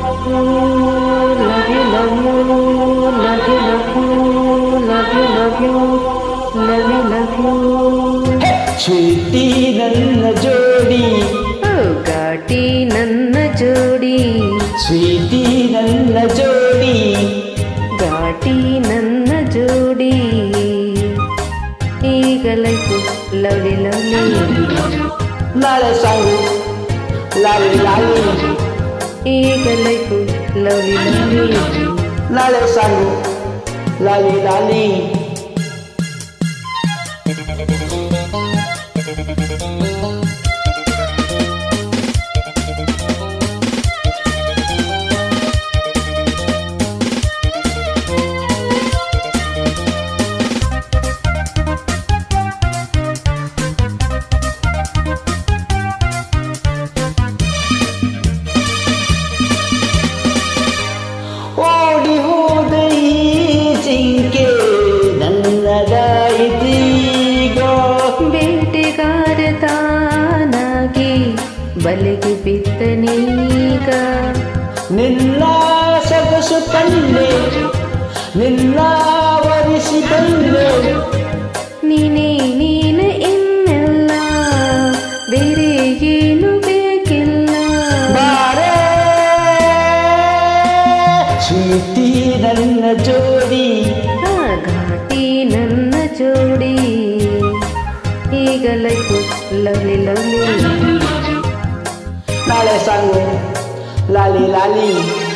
love you, love you, love you, love you, love you, love you, love you. ಚೀಟಿ ನನ್ನ ಜೋಡಿ Oh, ಘಾಟಿ ನನ್ನ ಜೋಡಿ ಸ್ವೀಟಿ ನನ್ನ ಜೋಡಿ ಘಾಟಿ ನನ್ನ ಜೋಡಿ ಈಗ ಲೈಫು ಲವ್ಲಿ ಲವ್ಲಿ ನಾಳೆ ಸಾಂಗು ಲಾಲಿ ಲಾಲಿ ಈಗ ಲೈಫು ಲವ್ಲಿ ಲವ್ಲಿ ನಾಳೆ ಸಾಂಗು ಲಾಲಿ ಲಾಲಿ ಓಡಿ ಹೋದ ಈ ಜಿಂಕೆ ನನ್ನದಾಯಿತೀಗ ಬೇಟೆಗಾರ ತಾನಾಗಿ ಬಲೆಗೆ ಬಿದ್ದನೀಗ ನಿನ್ನ ಸೊಗಸು ಕಂಡೆ ನಿನ್ನ ವರಿಸಿ ಬಂದೆ ನೀನೇ ನೀನು ಇನ್ನೆಲ್ಲ ಬೇರೆ ಏನು ಬೇಕಿಲ್ಲ ಬಾರೆ ಸ್ವೀಟಿ ನನ್ನ ಜೋಡಿ ಆ ಘಾಟಿ ನನ್ನ ಜೋಡಿ ಈಗ ಲೈಫು ಲವ್ಲಿ ಲವ್ಲಿ ನಾಳೆ ಸಾಂಗು ಲಾಲಿ ಲಾಲಿ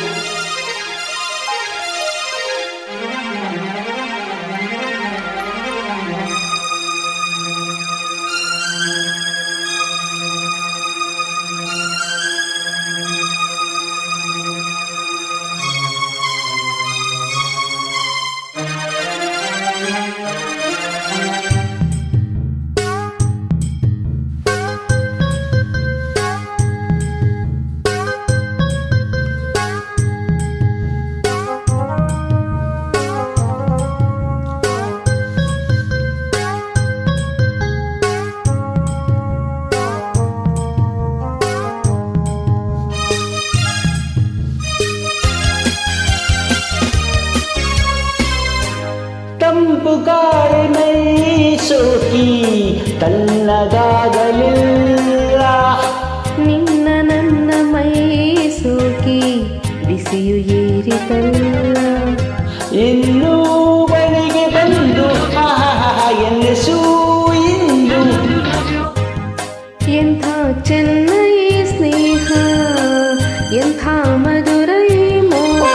ತಂಪು ಗಾಳಿ ಮೈ ಸೋಕಿ ತನ್ನದಾಗಲಿಲ್ಲ ನಿನ್ನ ನನ್ನ ಮೈ ಸೋಕಿ ಬಿಸಿಯು ಏರಿತಲ್ಲ ಇನ್ನು ಬಳಿಗೆ ಬಂದು ಆಹಾಹ ಎನ್ನಿಸು ಇಂದು ಎಂಥ ಚೆನ್ನ ಈ ಸ್ನೇಹ ಎಂಥ ಮಧುರ ಈ ಮೋಹ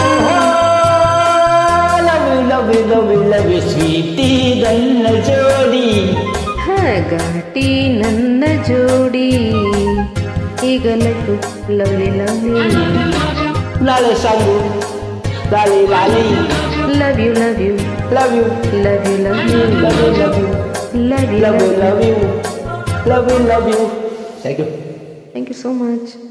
love love love love sweetie ನನ್ನ ಜೋಡಿ ಹ, ಘಾಟಿ ನನ್ನ ಜೋಡಿ ಈಗ ಲೈಫು ಲವ್ಲಿ ಲವ್ಲಿ ನಾಳೆ ಸಾಂಗು ಲಾಲಿ ಲಾಲಿ love you love you love you love you love you love you love you love you love you love you love you love you thank you thank you so much